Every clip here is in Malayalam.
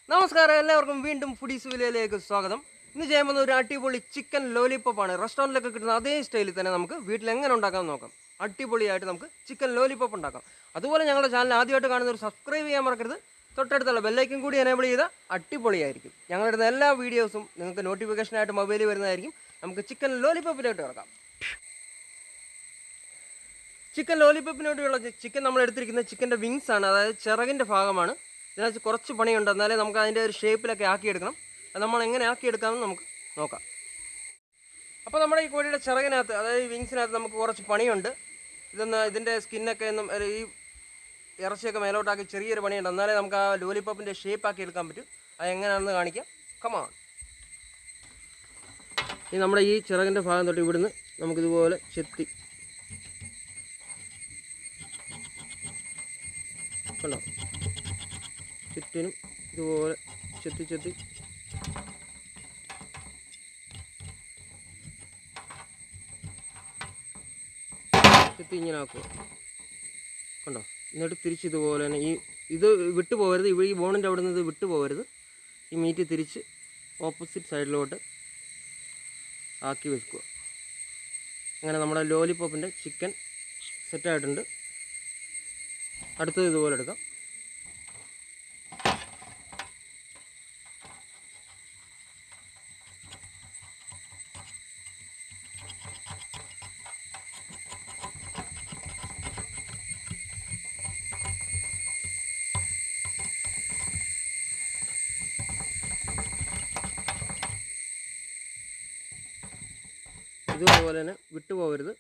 നമസ്കാരം എല്ലാവർക്കും വീണ്ടും ഫുഡീസ് വിലയിലേക്ക് സ്വാഗതം ഇന്ന് ചെയ്യാൻ പോകുന്ന ഒരു അടിപൊളി ചിക്കൻ ലോലിപ്പോപ്പ് ആണ് റെസ്റ്റോറൻറ്റിലൊക്കെ കിട്ടുന്ന അതേ സ്റ്റൈലിൽ തന്നെ നമുക്ക് വീട്ടിൽ എങ്ങനെ ഉണ്ടാക്കാൻ നോക്കാം അടിപൊളിയായിട്ട് നമുക്ക് ചിക്കൻ ലോലിപ്പോപ്പ് ഉണ്ടാക്കാം അതുപോലെ ഞങ്ങളുടെ ചാനൽ ആദ്യമായിട്ട് കാണുന്നവർ സബ്സ്ക്രൈബ് ചെയ്യാൻ മറക്കരുത് തൊട്ടടുത്തുള്ള ബെല്ലൈക്കും കൂടി എനേബിൾ ചെയ്താൽ അടിപൊളിയായിരിക്കും ഞങ്ങളുടെ എല്ലാ വീഡിയോസും നിങ്ങൾക്ക് നോട്ടിഫിക്കേഷനായിട്ട് മൊബൈലിൽ വരുന്നതായിരിക്കും നമുക്ക് ചിക്കൻ ലോലിപ്പോപ്പിലോട്ട് കിടക്കാം ചിക്കൻ ലോലിപ്പോപ്പിന് വേണ്ടിയുള്ള ചിക്കൻ നമ്മൾ എടുത്തിരിക്കുന്ന ചിക്കൻ്റെ വിങ്സ് ആണ് അതായത് ചിറകിൻ്റെ ഭാഗമാണ് ഇതിനകത്ത് കുറച്ച് പണിയുണ്ട് എന്നാലേ നമുക്ക് അതിൻ്റെ ഒരു ഷേപ്പിലൊക്കെ ആക്കിയെടുക്കണം അത് നമ്മൾ എങ്ങനെ ആക്കിയെടുക്കാമെന്ന് നമുക്ക് നോക്കാം അപ്പോൾ നമ്മുടെ ഈ കോഴിയുടെ ചിറകിനകത്ത് അതായത് ഈ വിങ്സിനകത്ത് നമുക്ക് കുറച്ച് പണിയുണ്ട് ഇതൊന്ന് ഇതിൻ്റെ സ്കിന്നൊക്കെ ഒന്നും ഒരു ഈ ഇറച്ചിയൊക്കെ മേലോട്ടാക്കി ചെറിയൊരു പണിയുണ്ട് എന്നാലേ നമുക്ക് ആ ലോലിപ്പോപ്പിൻ്റെ ഷേപ്പ് ആക്കി എടുക്കാൻ പറ്റും അത് എങ്ങനെയാണെന്ന് കാണിക്കാം കമാൺ ഈ നമ്മുടെ ഈ ചിറകിൻ്റെ ഭാഗം തൊട്ട് ഇവിടുന്ന് നമുക്കിതുപോലെ ചെത്തി കണ്ടോ ചുറ്റിനും ഇതുപോലെ ചെത്തി ചെത്തി ചെത്തി ഇങ്ങനെ ആക്കുക കണ്ടോ എന്നിട്ട് തിരിച്ച് ഇതുപോലെ തന്നെ ഈ ഇത് വിട്ടു പോകരുത് ഇവിടെ ഈ ബോണിൻ്റെ അവിടെ നിന്ന് ഇത് വിട്ടു പോകരുത് ഈ മീറ്റ് തിരിച്ച് ഓപ്പോസിറ്റ് സൈഡിലോട്ട് ആക്കി വെക്കുക അങ്ങനെ നമ്മുടെ ലോലിപ്പോപ്പിൻ്റെ ചിക്കൻ സെറ്റായിട്ടുണ്ട് അടുത്തത് ഇതുപോലെ എടുക്കാം ഇതുപോലെ തന്നെ വിട്ടുപോകരുത്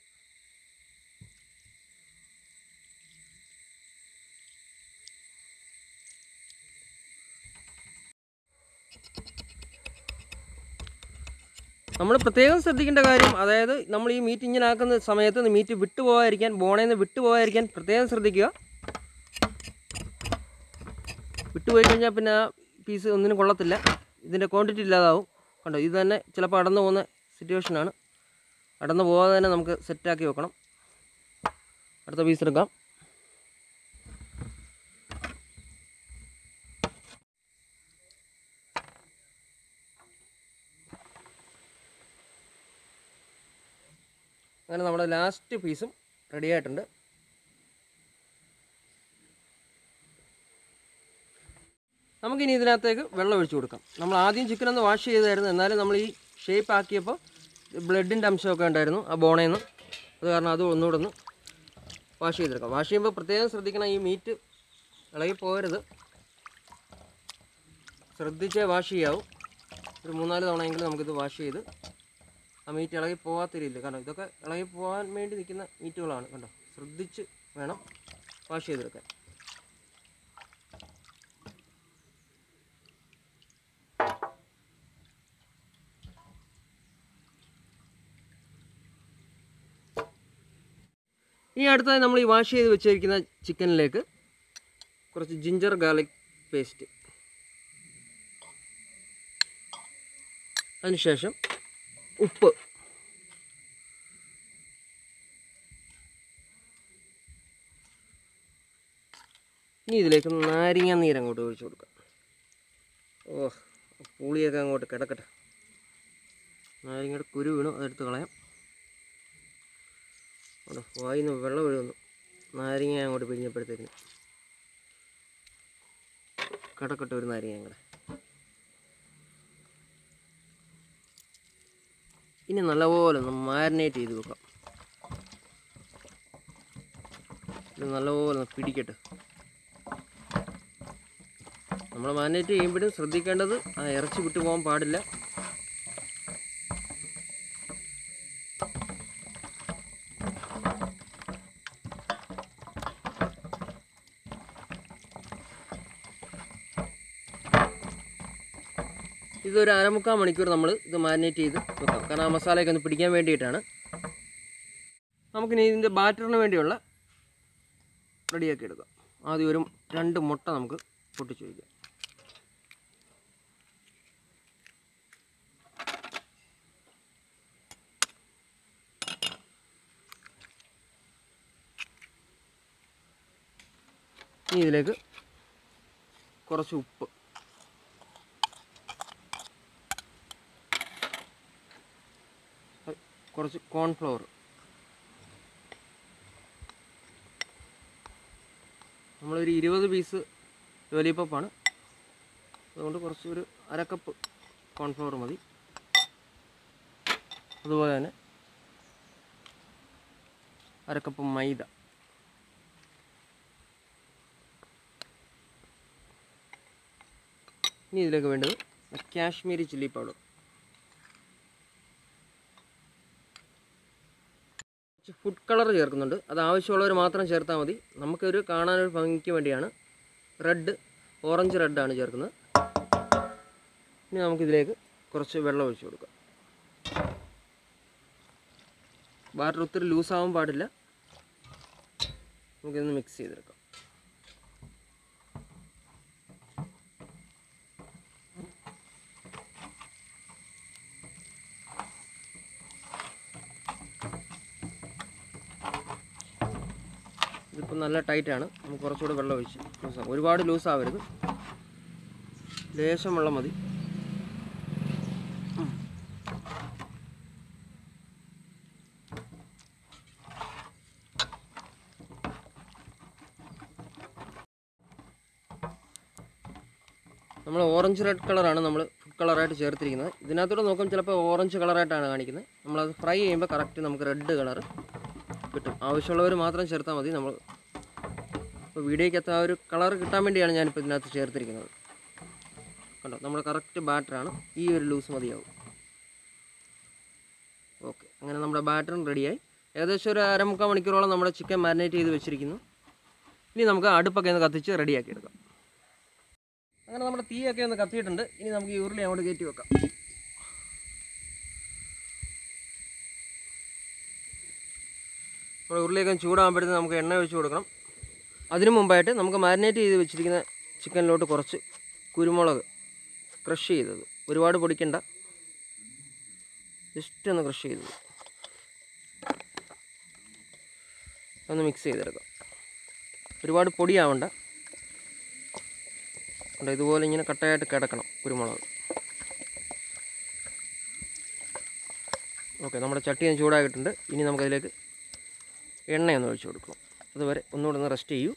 നമ്മൾ പ്രത്യേകം ശ്രദ്ധിക്കേണ്ട കാര്യം അതായത് നമ്മൾ ഈ മീറ്റ് ഇങ്ങനെ ആക്കുന്ന സമയത്ത് മീറ്റ് വിട്ടുപോകാതിരിക്കാൻ ബോണയിൽ നിന്ന് വിട്ടുപോകാതിരിക്കാൻ പ്രത്യേകം ശ്രദ്ധിക്കുക വിട്ടുപോയി കഴിഞ്ഞാൽ പിന്നെ ആ പീസ് ഒന്നിനും കൊള്ളത്തില്ല ഇതിൻ്റെ ക്വാണ്ടിറ്റി ഇല്ലാതാവും കണ്ടോ ഇത് തന്നെ ചിലപ്പോൾ അടന്നു പോകുന്ന സിറ്റുവേഷനാണ് അടന്നു പോകാതെ തന്നെ നമുക്ക് സെറ്റാക്കി വെക്കണം അടുത്ത പീസ് എടുക്കാം അങ്ങനെ നമ്മുടെ ലാസ്റ്റ് പീസും റെഡി ആയിട്ടുണ്ട് നമുക്കിനി ഇതിനകത്തേക്ക് വെള്ളം ഒഴിച്ചു കൊടുക്കാം നമ്മൾ ആദ്യം ചിക്കൻ ഒന്ന് വാഷ് ചെയ്തായിരുന്നു എന്നാലും നമ്മൾ ഈ ഷേപ്പ് ആക്കിയപ്പോൾ ബ്ലഡിൻ്റെ അംശമൊക്കെ ഉണ്ടായിരുന്നു ആ ബോണയിൽ നിന്ന് അത് കാരണം അത് ഒന്നുകൂടെ ഒന്ന് വാഷ് ചെയ്തെടുക്കാം വാഷ് ചെയ്യുമ്പോൾ പ്രത്യേകം ശ്രദ്ധിക്കണം ഈ മീറ്റ് ഇളകി പോകരുത് ശ്രദ്ധിച്ചേ വാഷ് ചെയ്യാവും ഒരു മൂന്നാല് തവണയെങ്കിലും നമുക്കിത് വാഷ് ചെയ്ത് ആ മീറ്റ് ഇളകി പോകാത്ത രീതിയിൽ കാരണം ഇതൊക്കെ ഇളകി പോകാൻ വേണ്ടി നിൽക്കുന്ന മീറ്റുകളാണ് കണ്ടോ ശ്രദ്ധിച്ച് വേണം വാഷ് ചെയ്തെടുക്കാൻ ഇനി അടുത്തതായി നമ്മൾ ഈ വാഷ് ചെയ്ത് വെച്ചിരിക്കുന്ന ചിക്കനിലേക്ക് കുറച്ച് ജിഞ്ചർ ഗാർലിക് പേസ്റ്റ് അതിനുശേഷം ഉപ്പ് ഇനി ഇതിലേക്ക് നാരങ്ങ നീര് അങ്ങോട്ട് ഒഴിച്ചു കൊടുക്കാം ഓ പുളിയൊക്കെ അങ്ങോട്ട് കിടക്കട്ടെ നാരങ്ങയുടെ കുരു വീണു അതെടുത്ത് കളയാം അവിടെ വായിന്ന് വെള്ളം ഒഴുകുന്നു നാരങ്ങ അങ്ങോട്ട് പിഴിഞ്ഞപ്പോഴത്തേക്കിന് കിടക്കട്ടെ ഒരു നാരങ്ങ കൂടെ ഇനി നല്ലപോലെ ഒന്ന് മാരിനേറ്റ് ചെയ്ത് വെക്കാം ഇത് നല്ലപോലെ ഒന്ന് പിടിക്കട്ടെ നമ്മൾ മാരിനേറ്റ് ചെയ്യുമ്പോഴും ശ്രദ്ധിക്കേണ്ടത് ആ ഇറച്ചി വിട്ടു പോകാൻ പാടില്ല ഇതൊരു അരമുക്കാൽ മണിക്കൂർ നമ്മൾ ഇത് മാരിനേറ്റ് ചെയ്ത് വെക്കാം കാരണം ആ മസാലയൊക്കെ ഒന്ന് പിടിക്കാൻ വേണ്ടിയിട്ടാണ് നമുക്കിനി ഇതിൻ്റെ ബാറ്ററിന് വേണ്ടിയുള്ള റെഡിയാക്കി എടുക്കാം ആദ്യം ഒരു രണ്ട് മുട്ട നമുക്ക് പൊട്ടിച്ചു വയ്ക്കാം ഇനി ഇതിലേക്ക് കുറച്ച് ഉപ്പ് കുറച്ച് കോൺഫ്ലവർ നമ്മളൊരു ഇരുപത് പീസ് ലോലിപ്പോപ്പാണ് അതുകൊണ്ട് കുറച്ച് ഒരു അരക്കപ്പ് കോൺഫ്ലവർ മതി അതുപോലെ തന്നെ അരക്കപ്പ് മൈദ ഇനി ഇതിലേക്ക് വേണ്ടത് കാശ്മീരി ചില്ലി പൗഡർ കുറച്ച് ഫുഡ് കളർ ചേർക്കുന്നുണ്ട് അത് ആവശ്യമുള്ളവർ മാത്രം ചേർത്താൽ മതി നമുക്കൊരു കാണാനൊരു ഭംഗിക്ക് വേണ്ടിയാണ് റെഡ് ഓറഞ്ച് റെഡാണ് ചേർക്കുന്നത് ഇനി നമുക്കിതിലേക്ക് കുറച്ച് വെള്ളം ഒഴിച്ച് കൊടുക്കാം ബാറ്റർ ഒത്തിരി ലൂസാവാൻ പാടില്ല നമുക്കിതൊന്ന് മിക്സ് ചെയ്തെടുക്കാം ഇതിപ്പോൾ നല്ല ടൈറ്റാണ് നമുക്ക് കുറച്ചുകൂടെ വെള്ളം ഒഴിച്ച് ലൂസാവും ഒരുപാട് ലൂസ് ആവരുത് ലേശം വെള്ളം മതി ഉം. നമ്മൾ ഓറഞ്ച് റെഡ് കളറാണ് നമ്മൾ ഫുഡ് കളറായിട്ട് ചേർത്തിരിക്കുന്നത് ഇതിനകത്തൂടെ നോക്കുമ്പോൾ ചിലപ്പോൾ ഓറഞ്ച് കളറായിട്ടാണ് കാണിക്കുന്നത് നമ്മളത് ഫ്രൈ ചെയ്യുമ്പോൾ കറക്റ്റ് നമുക്ക് റെഡ് കളർ കിട്ടും ആവശ്യമുള്ളവർ മാത്രം ചേർത്താൽ മതി നമ്മൾ ഇപ്പോൾ വീഡിയോയ്ക്കകത്ത് ആ ഒരു കളർ കിട്ടാൻ വേണ്ടിയാണ് ഞാനിപ്പോൾ ഇതിനകത്ത് ചേർത്തിരിക്കുന്നത് കണ്ടോ നമ്മുടെ കറക്റ്റ് ബാറ്ററാണ് ഈ ഒരു ലൂസ് മതിയാവും ഓക്കെ അങ്ങനെ നമ്മുടെ ബാറ്ററും റെഡിയായി ഏകദേശം ഒരു അരമുക്കാൽ മണിക്കൂറോളം നമ്മുടെ ചിക്കൻ മാരിനേറ്റ് ചെയ്ത് വെച്ചിരിക്കുന്നു ഇനി നമുക്ക് അടുപ്പൊക്കെ ഒന്ന് കത്തിച്ച് റെഡിയാക്കി എടുക്കാം അങ്ങനെ നമ്മുടെ തീയൊക്കെ ഒന്ന് കത്തിയിട്ടുണ്ട് ഇനി നമുക്ക് ഈ ഉരുളി അങ്ങോട്ട് കയറ്റി വെക്കാം നമ്മുടെ ഉരുളിയൊക്കെ ചൂടാകുമ്പോഴത്തേക്ക് നമുക്ക് എണ്ണ ഒഴിച്ച് കൊടുക്കണം അതിനു മുമ്പായിട്ട് നമുക്ക് മാരിനേറ്റ് ചെയ്ത് വെച്ചിരിക്കുന്ന ചിക്കനിലോട്ട് കുറച്ച് കുരുമുളക് ക്രഷ് ചെയ്തത് ഒരുപാട് പൊടിക്കണ്ട ജസ്റ്റ് ഒന്ന് ക്രഷ് ചെയ്തത് ഒന്ന് മിക്സ് ചെയ്തെടുക്കാം ഒരുപാട് പൊടിയാവണ്ട കണ്ടോ ഇതുപോലെ ഇങ്ങനെ കട്ടയായിട്ട് കിടക്കണം കുരുമുളക് ഓക്കെ നമ്മുടെ ചട്ടി ഒന്ന് ചൂടാക്കിയിട്ടുണ്ട് ഇനി നമുക്കതിലേക്ക് എണ്ണയൊന്ന് ഒഴിച്ചു കൊടുക്കണം അതുവരെ ഒന്നുകൂടെ ഒന്ന് റെസ്റ്റ് ചെയ്യൂ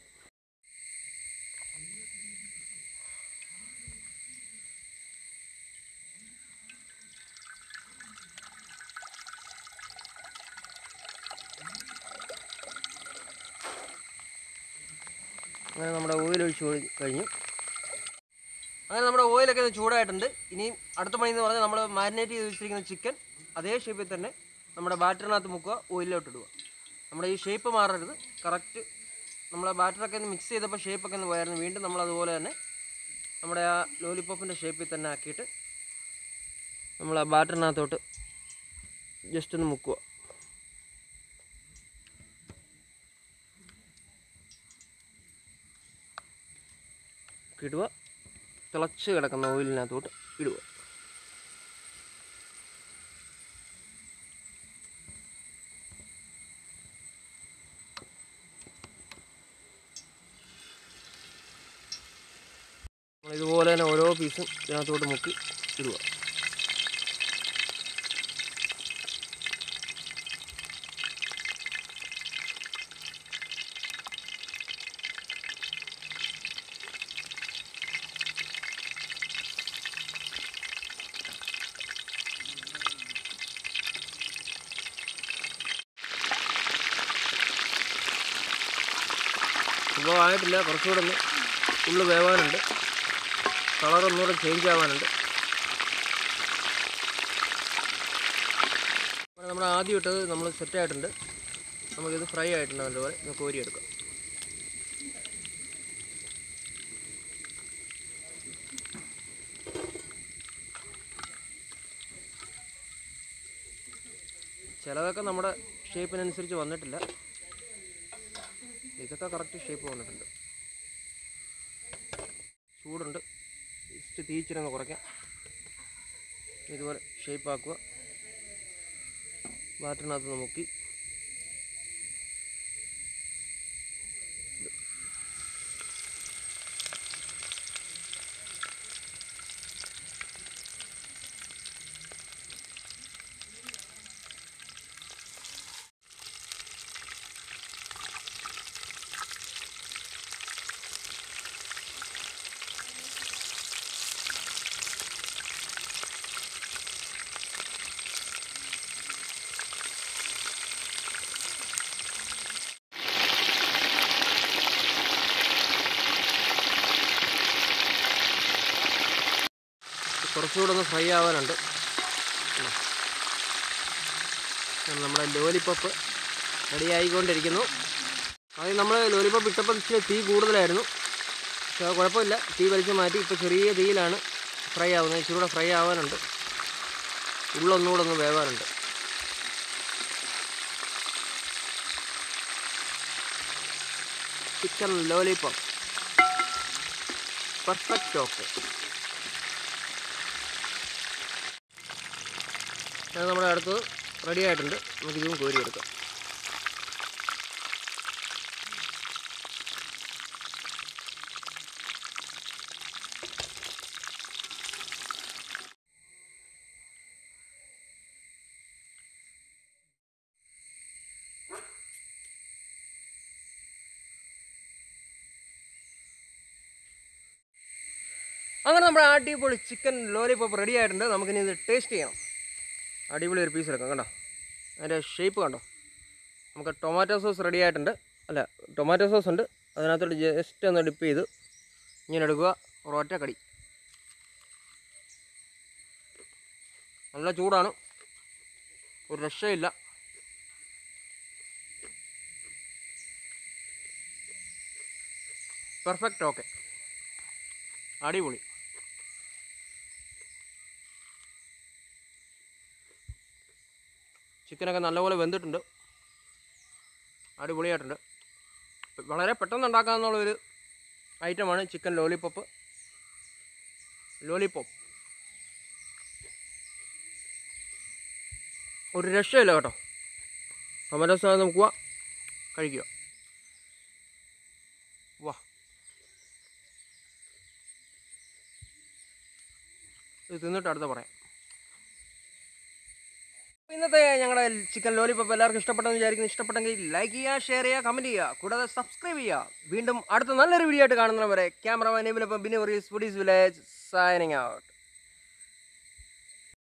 അങ്ങനെ നമ്മുടെ ഓയിൽ ഒഴിച്ച് കൊടു- കഴിഞ്ഞു അങ്ങനെ നമ്മുടെ ഓയിലൊക്കെ ഒന്ന് ചൂടായിട്ടുണ്ട് ഇനി അടുത്ത പണി എന്ന് പറഞ്ഞാൽ നമ്മൾ മാരിനേറ്റ് ചെയ്ത് വെച്ചിരിക്കുന്ന ചിക്കൻ അതേ ഷേപ്പിൽ തന്നെ നമ്മുടെ ബാറ്ററിനകത്ത് മുക്കുക ഓയിലിലോട്ട് ഇടുക നമ്മുടെ ഈ ഷേപ്പ് മാറരുത് കറക്റ്റ് നമ്മളെ ബാറ്ററൊക്കെ ഒന്ന് മിക്സ് ചെയ്തപ്പോൾ ഷേപ്പൊക്കെ ഒന്ന് പോയായിരുന്നു വീണ്ടും നമ്മൾ അതുപോലെ തന്നെ നമ്മുടെ ആ ലോലിപ്പോപ്പിൻ്റെ ഷേപ്പിൽ തന്നെ ആക്കിയിട്ട് നമ്മൾ ആ ബാറ്ററിനകത്തോട്ട് ജസ്റ്റ് ഒന്ന് മുക്കുക ഇടുക തിളച്ച് കിടക്കുന്ന ഓയിലിനകത്തോട്ട് ഇടുക നമ്മൾ ഇതുപോലെ തന്നെ ഓരോ പീസും ഇതിനകത്തോട്ട് മുക്കി ഇടുക ഇപ്പോൾ ആയിട്ടില്ല കുറച്ചുകൂടെ ഒന്ന് ഉള്ളു വേവാനുണ്ട് കളർ ഒന്നുകൂടെ ചേഞ്ച് ആവാനുണ്ട് അപ്പോൾ നമ്മൾ ആദ്യം ഇട്ടത് നമ്മൾ സെറ്റ് ആയിട്ടുണ്ട് നമുക്കിത് ഫ്രൈ ആയിട്ടുണ്ട് അതുപോലെ നമുക്ക് കോരിയെടുക്കാം ചിലതൊക്കെ നമ്മുടെ ഷേപ്പിനനുസരിച്ച് വന്നിട്ടില്ല ഇതൊക്കെ കറക്റ്റ് ഷേപ്പ് വന്നിട്ടുണ്ട് ചൂടുണ്ട് ജസ്റ്റ് തീച്ചിരങ്ങ് കുറയ്ക്കാം ഇതുപോലെ ഷേപ്പ് ആക്കുക ബാറ്ററിനകത്ത് മുക്കി കുറച്ചുകൂടെ ഒന്ന് ഫ്രൈ ആവാനുണ്ട് ഉം. ഇത് നമ്മുടെ ലോലിപ്പപ്പ് റെഡി ആയിക്കൊണ്ടിരിക്കുന്നു അത് നമ്മൾ ലോലിപ്പപ്പ് ഇട്ടപ്പോൾ ഇച്ചിരി തീ കൂടുതലായിരുന്നു പക്ഷേ അത് കുഴപ്പമില്ല തീ വലിച്ച് മാറ്റി ഇപ്പോൾ ചെറിയ തീയിലാണ് ഫ്രൈ ആവുന്നത് ഇച്ചിരി കൂടെ ഫ്രൈ ആവാനുണ്ട് ഉള്ളൊന്നുകൂടെ ഒന്ന് വേവാനുണ്ട് ചിക്കൻ ലോലിപ്പോപ്പ് പെർഫെക്റ്റ് ഓക്കെ അത് നമ്മുടെ അടുത്തത് റെഡി ആയിട്ടുണ്ട് നമുക്ക് ഇതും കോരിയെടുക്കാം അങ്ങനെ നമ്മുടെ അടിപൊളി ചിക്കൻ ലോലിപോപ്പ് റെഡി ആയിട്ടുണ്ട് നമുക്കിനി ഇത് ടേസ്റ്റ് ചെയ്യണം അടിപൊളി ഒരു പീസ് എടുക്കാം കണ്ടോ അതിൻ്റെ ഷേപ്പ് കണ്ടോ നമുക്ക് ടൊമാറ്റോ സോസ് റെഡി ആയിട്ടുണ്ട് അല്ല ടൊമാറ്റോ സോസ് ഉണ്ട് അതിനകത്തോട്ട് ജസ്റ്റ് ഒന്ന് ഡിപ്പ് ചെയ്ത് ഇങ്ങനെ എടുക്കുക ഒരൊറ്റ കടി നല്ല ചൂടാണ് ഒരു രക്ഷയില്ല പെർഫെക്റ്റ് ഓക്കെ അടിപൊളി ചിക്കനൊക്കെ നല്ലപോലെ വെന്തിട്ടുണ്ട് അടിപൊളിയായിട്ടുണ്ട് വളരെ പെട്ടെന്ന് ഉണ്ടാക്കാമെന്നുള്ളൊരു ഐറ്റമാണ് ചിക്കൻ ലോലിപ്പോപ്പ് ലോലിപ്പോപ്പ് ഒരു രക്ഷയില്ല കേട്ടോ ടൊമാറ്റോ സോസ് നോക്കുക കഴിക്കുക വാ ഇത് തിന്നിട്ട് അടുത്ത പറയാം ഇന്നത്തെ ഞങ്ങളുടെ ചിക്കൻ ലോലിപ്പോപ്പ് എല്ലാവർക്കും ഇഷ്ടപ്പെട്ടെന്ന് വിചാരിക്കുന്നു ഇഷ്ടപ്പെട്ടെങ്കിൽ ലൈക്ക് ചെയ്യുക ഷെയർ ചെയ്യുക കമൻറ്റ് ചെയ്യുക കൂടാതെ സബ്സ്ക്രൈബ് ചെയ്യുക വീണ്ടും അടുത്ത നല്ലൊരു വീഡിയോ ആയിട്ട് കാണുന്നവരെ ക്യാമറമാൻ എബിനൊപ്പം Bini reels foodies village signing out